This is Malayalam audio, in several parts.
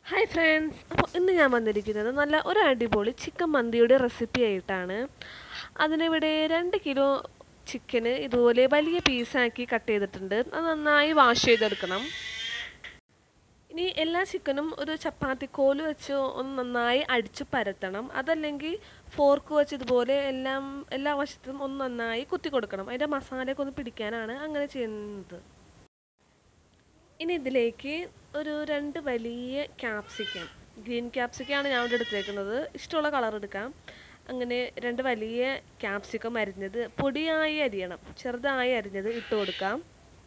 ഹായ് ഫ്രണ്ട്സ് അപ്പോൾ ഇന്ന് ഞാൻ വന്നിരിക്കുന്നത് നല്ല ഒരു അടിപൊളി ചിക്കൻ മന്തിയുടെ റെസിപ്പി ആയിട്ടാണ് അതിനിവിടെ രണ്ട് കിലോ ചിക്കന് ഇതുപോലെ വലിയ പീസാക്കി കട്ട് ചെയ്തിട്ടുണ്ട് അത് നന്നായി വാഷ് ചെയ്തെടുക്കണം ഇനി എല്ലാ ചിക്കനും ഒരു ചപ്പാത്തി കോല് വെച്ച് ഒന്ന് നന്നായി അടിച്ച് പരത്തണം അതല്ലെങ്കിൽ ഫോർക്ക് വെച്ച് ഇതുപോലെ എല്ലാം എല്ലാ വശത്തും ഒന്ന് നന്നായി കുത്തി കൊടുക്കണം അതിൻ്റെ മസാലയൊക്കെ ഒന്ന് പിടിക്കാനാണ് അങ്ങനെ ചെയ്യുന്നത് ഇനി ഇതിലേക്ക് ഒരു രണ്ട് വലിയ ക്യാപ്സിക്കം ഗ്രീൻ ക്യാപ്സിക്കമാണ് ഞാൻ ഇവിടെ എടുത്തേക്കുന്നത് ഇഷ്ടമുള്ള കളർ എടുക്കാം അങ്ങനെ രണ്ട് വലിയ ക്യാപ്സിക്കം അരിഞ്ഞത് പൊടിയായി അരിയണം ചെറുതായി അരിഞ്ഞത് ഇട്ട് കൊടുക്കാം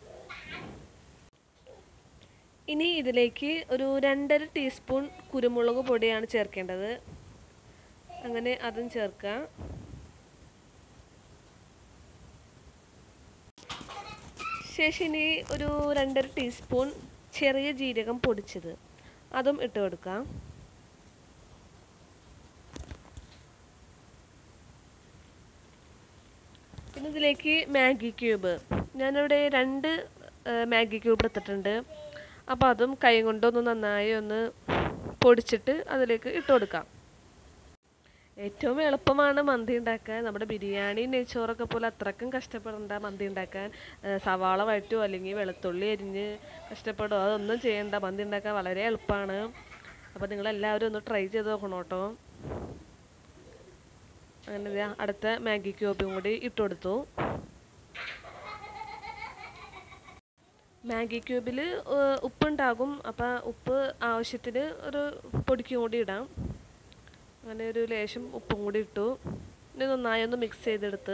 ഇനി ഇതിലേക്ക് ഒരു രണ്ടര ടീസ്പൂൺ കുരുമുളക് പൊടിയാണ് ചേർക്കേണ്ടത് അങ്ങനെ അതും ചേർക്കാം ശേഷം ഇനി ഒരു രണ്ടര ടീസ്പൂൺ ചെറിയ ജീരകം പൊടിച്ചത് അതും ഇട്ട് കൊടുക്കാം പിന്നെ ഇതിലേക്ക് മാഗി ക്യൂബ് ഞാനിവിടെ രണ്ട് മാഗി ക്യൂബ് എടുത്തിട്ടുണ്ട് അപ്പോൾ അതും കൈ കൊണ്ടൊന്ന് നന്നായി ഒന്ന് പൊടിച്ചിട്ട് അതിലേക്ക് ഇട്ട് കൊടുക്കാം ഏറ്റവും എളുപ്പമാണ് മന്തി ഉണ്ടാക്കാൻ നമ്മുടെ ബിരിയാണി നെയ്ച്ചോറൊക്കെ പോലെ അത്രക്കും കഷ്ടപ്പെടേണ്ട മന്തി ഉണ്ടാക്കാൻ സവാള വഴറ്റുമോ അല്ലെങ്കിൽ വെളുത്തുള്ളി അരിഞ്ഞ് കഷ്ടപ്പെടുമോ അതൊന്നും ചെയ്യണ്ട മന്തി ഉണ്ടാക്കാൻ വളരെ എളുപ്പമാണ് അപ്പോൾ നിങ്ങളെല്ലാവരും ഒന്ന് ട്രൈ ചെയ്ത് നോക്കണം കേട്ടോ അങ്ങനെ അടുത്ത മാഗി ക്യൂബും കൂടി ഇട്ട് കൊടുത്തു മാഗി ക്യൂബിൽ ഉപ്പുണ്ടാകും അപ്പോൾ ഉപ്പ് ആവശ്യത്തിന് ഒരു പൊടിക്കും കൂടി ഇടാം അങ്ങനെ ഒരു ലേശം ഉപ്പും കൂടി ഇട്ടു ഇനി നന്നായി ഒന്ന് മിക്സ് ചെയ്തെടുത്ത്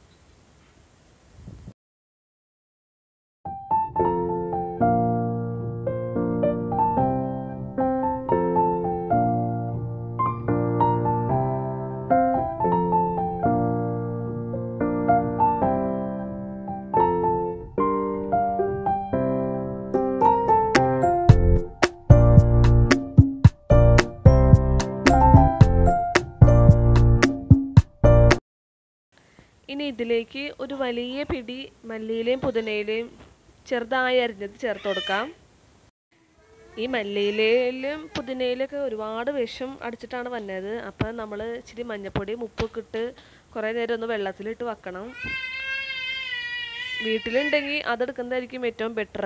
ഇനി ഇതിലേക്ക് ഒരു വലിയ പിടി മല്ലിയിലയും പുതിനയിലയും ചെറുതായി അരിഞ്ഞത് ചേർത്ത് കൊടുക്കാം ഈ മല്ലിയിലയിലും പുതിനയിലൊക്കെ ഒരുപാട് വിഷം അടിച്ചിട്ടാണ് വന്നത് അപ്പം നമ്മൾ ഇച്ചിരി മഞ്ഞപ്പൊടിയും ഉപ്പൊക്കെ ഇട്ട് കുറേ നേരം ഒന്ന് വെള്ളത്തിലിട്ട് വെക്കണം വീട്ടിലുണ്ടെങ്കിൽ അതെടുക്കുന്നതായിരിക്കും ഏറ്റവും ബെറ്റർ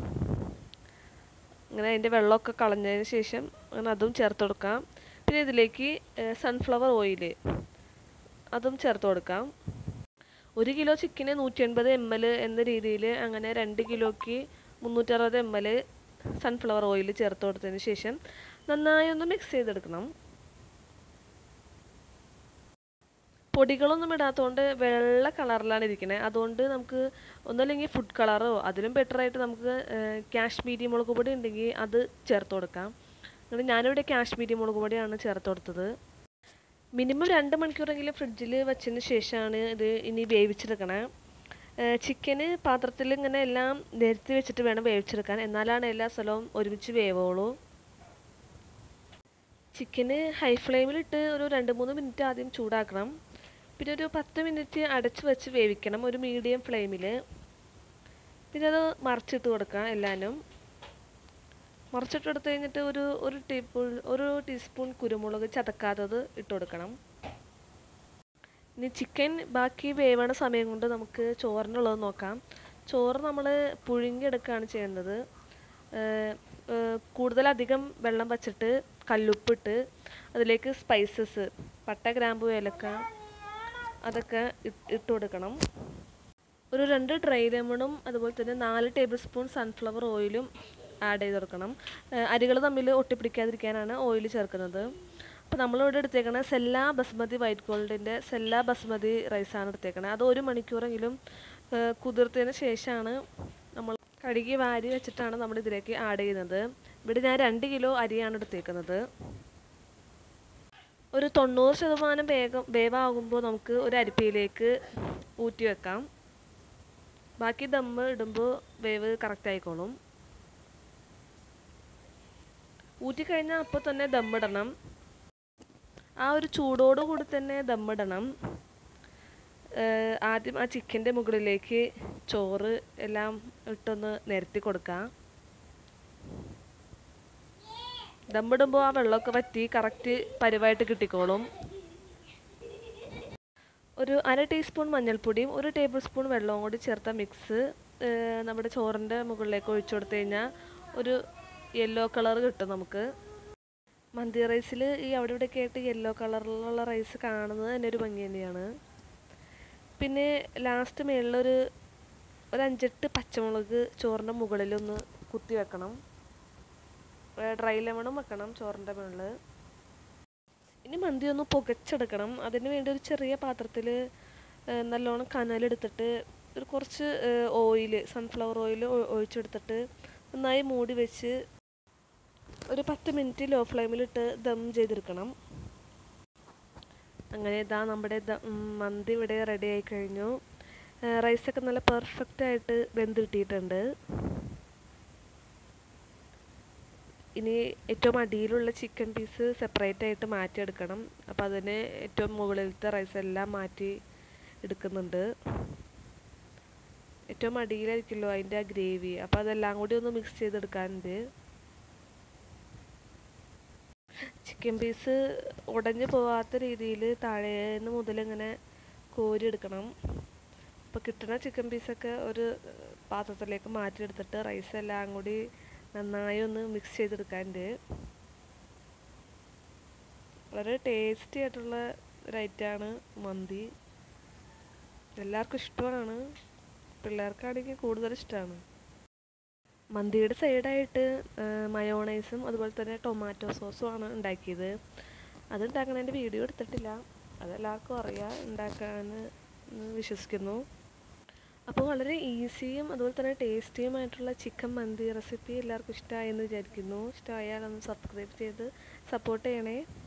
അങ്ങനെ അതിൻ്റെ വെള്ളമൊക്കെ കളഞ്ഞതിന് ശേഷം അങ്ങനെ അതും ചേർത്ത് കൊടുക്കാം പിന്നെ ഇതിലേക്ക് സൺഫ്ലവർ ഓയിൽ അതും ചേർത്ത് കൊടുക്കാം ഒരു കിലോ ചിക്കന് നൂറ്റി എൺപത് എം എൽ എന്ന രീതിയിൽ അങ്ങനെ രണ്ട് കിലോയ്ക്ക് മുന്നൂറ്ററുപത് എം എൽ സൺഫ്ലവർ ഓയിൽ ചേർത്ത് കൊടുത്തതിന് ശേഷം നന്നായി ഒന്ന് മിക്സ് ചെയ്തെടുക്കണം പൊടികളൊന്നും ഇടാത്തതുകൊണ്ട് വെള്ള കളറിലാണ് ഇരിക്കുന്നത് അതുകൊണ്ട് നമുക്ക് ഒന്നല്ലെങ്കിൽ ഫുഡ് കളറോ അതിലും ബെറ്ററായിട്ട് നമുക്ക് കാശ്മീരി മുളക് പൊടി ഉണ്ടെങ്കിൽ അത് ചേർത്ത് കൊടുക്കാം എന്നിട്ട് ഞാനിവിടെ കാശ്മീരി മുളക് പൊടിയാണ് ചേർത്ത് കൊടുത്തത് മിനിമം രണ്ട് മണിക്കൂറെങ്കിലും ഫ്രിഡ്ജിൽ വെച്ചതിന് ശേഷമാണ് ഇത് ഇനി വേവിച്ചെടുക്കണേ ചിക്കന് പാത്രത്തിൽ ഇങ്ങനെ എല്ലാം നിരത്തി വെച്ചിട്ട് വേണം വേവിച്ചെടുക്കാൻ എന്നാലാണ് എല്ലാ സ്ഥലവും ഒരുമിച്ച് വേവുള്ളൂ ചിക്കന് ഹൈ ഫ്ലെയിമിലിട്ട് ഒരു രണ്ട് മൂന്ന് മിനിറ്റ് ആദ്യം ചൂടാക്കണം പിന്നെ ഒരു പത്ത് മിനിറ്റ് അടച്ച് വെച്ച് വേവിക്കണം ഒരു മീഡിയം ഫ്ലെയിമിൽ പിന്നെ അത് മറിച്ചിട്ട് കൊടുക്കാം എല്ലാനും മറിച്ചിട്ട് എടുത്ത് കഴിഞ്ഞിട്ട് ഒരു ഒരു ടീസ്പൂൺ ഒരു ടീസ്പൂൺ കുരുമുളക് ചതക്കാത്തത് ഇട്ട് കൊടുക്കണം ഇനി ചിക്കൻ ബാക്കി വേവണ സമയം കൊണ്ട് നമുക്ക് ചോറിനുള്ളത് നോക്കാം ചോറ് നമ്മൾ പുഴുങ്ങിയെടുക്കുകയാണ് ചെയ്യുന്നത് കൂടുതലധികം വെള്ളം വച്ചിട്ട് കല്ലുപ്പിട്ട് അതിലേക്ക് സ്പൈസസ് പട്ട ഗ്രാമ്പു ഏലക്ക അതൊക്കെ ഇട്ട് കൊടുക്കണം ഒരു രണ്ട് ഡ്രൈ ലെമണും അതുപോലെ തന്നെ നാല് ടേബിൾ സ്പൂൺ സൺഫ്ലവർ ഓയിലും ആഡ് ചെയ്ത് കൊടുക്കണം അരികൾ തമ്മിൽ ഒട്ടിപ്പിടിക്കാതിരിക്കാനാണ് ഓയിൽ ചേർക്കുന്നത് അപ്പോൾ നമ്മളിവിടെ എടുത്തേക്കണത് സെല്ല ബസ്മതി വൈറ്റ് ഗോൾഡിൻ്റെ സെല്ല ബസ്മതി റൈസാണ് എടുത്തേക്കണത് അത് ഒരു മണിക്കൂറെങ്കിലും കുതിർത്തതിന് ശേഷമാണ് നമ്മൾ കഴുകി വാരി വെച്ചിട്ടാണ് നമ്മൾ ഇതിലേക്ക് ആഡ് ചെയ്യുന്നത് ഇവിടെ ഞാൻ രണ്ട് കിലോ അരിയാണ് എടുത്തേക്കുന്നത് ഒരു തൊണ്ണൂറ് ശതമാനം വേഗം വേവാകുമ്പോൾ നമുക്ക് ഒരു അരിപ്പയിലേക്ക് ഊറ്റി വെക്കാം ബാക്കി ദമ്മ് ഇടുമ്പോൾ വേവ് കറക്റ്റ് ആയിക്കോളും ഊറ്റിക്കഴിഞ്ഞാൽ അപ്പോൾ തന്നെ ദമ്മിടണം ആ ഒരു ചൂടോട് കൂടി തന്നെ ദമ്മിടണം ആദ്യം ആ ചിക്കൻ്റെ മുകളിലേക്ക് ചോറ് എല്ലാം ഇട്ടൊന്ന് നിരത്തി കൊടുക്കാം ദമ്മിടുമ്പോൾ ആ വെള്ളമൊക്കെ വറ്റി കറക്റ്റ് പരുവായിട്ട് കിട്ടിക്കോളും ഒരു അര ടീസ്പൂൺ മഞ്ഞൾപ്പൊടിയും ഒരു ടേബിൾ സ്പൂൺ വെള്ളവും കൂടി ചേർത്ത മിക്സ് നമ്മുടെ ചോറിൻ്റെ മുകളിലേക്ക് ഒഴിച്ചു കൊടുത്തു കഴിഞ്ഞാൽ ഒരു യെല്ലോ കളർ കിട്ടും നമുക്ക് മന്തി റൈസിൽ ഈ അവിടെ ഇവിടെയൊക്കെ ആയിട്ട് യെല്ലോ കളറിലുള്ള റൈസ് കാണുന്നത് തന്നെ ഒരു ഭംഗി തന്നെയാണ് പിന്നെ ലാസ്റ്റ് മേളിലൊരു ഒരു അഞ്ചെട്ട് പച്ചമുളക് ചോറിൻ്റെ മുകളിലൊന്ന് കുത്തി വെക്കണം ഡ്രൈ ലെമണും വെക്കണം ചോറിൻ്റെ മുകളിൽ ഇനി മന്തി ഒന്ന് പുകച്ചെടുക്കണം അതിന് വേണ്ടി ഒരു ചെറിയ പാത്രത്തിൽ നല്ലോണം കനലെടുത്തിട്ട് ഒരു കുറച്ച് ഓയിൽ സൺഫ്ലവർ ഓയിൽ ഒഴിച്ചെടുത്തിട്ട് നന്നായി മൂടി വെച്ച് ഒരു പത്ത് മിനിറ്റ് ലോ ഫ്ലെയിമിലിട്ട് ദം ചെയ്തെടുക്കണം അങ്ങനെ ഇതാ നമ്മുടെ മന്തി ഇവിടെ റെഡി ആയി കഴിഞ്ഞു റൈസൊക്കെ നല്ല പെർഫെക്റ്റ് ആയിട്ട് വെന്ത് കിട്ടിയിട്ടുണ്ട് ഇനി ഏറ്റവും അടിയിലുള്ള ചിക്കൻ പീസ് സെപ്പറേറ്റ് ആയിട്ട് മാറ്റിയെടുക്കണം അപ്പോൾ അതിന് ഏറ്റവും മുകളിലത്തെ റൈസ് എല്ലാം മാറ്റി എടുക്കുന്നുണ്ട് ഏറ്റവും അടിയിലായിരിക്കുമല്ലോ അതിൻ്റെ ആ ഗ്രേവി അപ്പോൾ അതെല്ലാം കൂടി ഒന്ന് മിക്സ് ചെയ്തെടുക്കാനുണ്ട് ചിക്കൻ പീസ് ഉടഞ്ഞു പോവാത്ത രീതിയിൽ താഴേന്ന് മുതൽ ഇങ്ങനെ കോരിയെടുക്കണം അപ്പോൾ കിട്ടുന്ന ചിക്കൻ പീസൊക്കെ ഒരു പാത്രത്തിലേക്ക് മാറ്റിയെടുത്തിട്ട് റൈസ് എല്ലാം കൂടി നന്നായി ഒന്ന് മിക്സ് ചെയ്തെടുക്കാനുണ്ട് വളരെ ടേസ്റ്റി ആയിട്ടുള്ള ഒരു ഐറ്റമാണ് മന്തി എല്ലാവർക്കും ഇഷ്ടമാണ് പിള്ളേർക്കാണെങ്കിൽ കൂടുതൽ ഇഷ്ടമാണ് മന്തിയുടെ സൈഡായിട്ട് മയോണൈസും അതുപോലെ തന്നെ ടൊമാറ്റോ സോസും ആണ് ഉണ്ടാക്കിയത് അത് ഉണ്ടാക്കണതിൻ്റെ വീഡിയോ എടുത്തിട്ടില്ല അതെല്ലാവർക്കും അറിയാം ഉണ്ടാക്കാൻ വിശ്വസിക്കുന്നു അപ്പോൾ വളരെ ഈസിയും അതുപോലെ തന്നെ ടേസ്റ്റിയുമായിട്ടുള്ള ചിക്കൻ മന്തി റെസിപ്പി എല്ലാവർക്കും ഇഷ്ടമായി എന്ന് വിചാരിക്കുന്നു ഇഷ്ടമായാൽ ഒന്ന് സബ്സ്ക്രൈബ് ചെയ്ത് സപ്പോർട്ട് ചെയ്യണേ